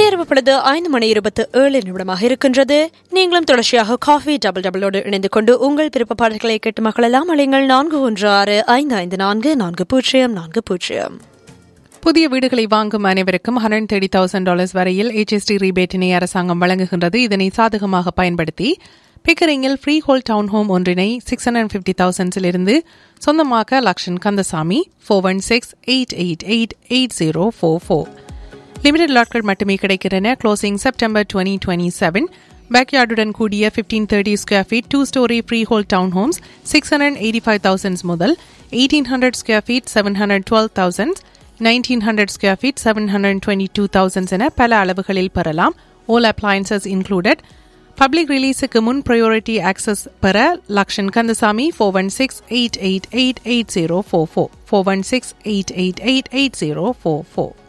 நேரம் பொழுது ஐந்து மணி இருபத்தி ஏழு நிமிடமாக இருக்கின்றது நீங்களும் தொடர்ச்சியாக காஃபி டபுள் டபுளோடு இணைந்து கொண்டு உங்கள் விருப்ப பாடல்களை கேட்டு மகளெல்லாம் அழைங்கள் நான்கு ஒன்று ஆறு ஐந்து ஐந்து நான்கு நான்கு பூஜ்ஜியம் நான்கு பூஜ்ஜியம் புதிய வீடுகளை வாங்கும் அனைவருக்கும் ஹண்ட்ரட் தேர்ட்டி தௌசண்ட் டாலர்ஸ் வரையில் HST ரீபேட்டினை அரசாங்கம் வழங்குகின்றது இதனை சாதகமாக பயன்படுத்தி பிக்கரிங்கில் ஃப்ரீ ஹோல் டவுன் ஹோம் ஒன்றினை சிக்ஸ் ஹண்ட்ரட் ஃபிஃப்டி தௌசண்ட்ஸிலிருந்து சொந்தமாக்க Lakshan Kandasamy four one six eight eight eight eight zero four four limited லாட்கள் மட்டுமே கிடைக்கின்றன closing September twenty twenty seven பேக்யார்டுடன் கூடிய fifteen thirty square feet two storey freehold town homes six hundred eighty five thousands முதல் eighteen hundred square feet seven hundred twelve thousands nineteen hundred square feet seven hundred twenty two thousands என பல அளவுகளில் பெறலாம் ஓல் appliances included public ரிலீஸுக்கு முன் priority access பெற Lakshan Kandasamy four one six eight eight eight eight zero four four four one six eight eight eight eight zero four four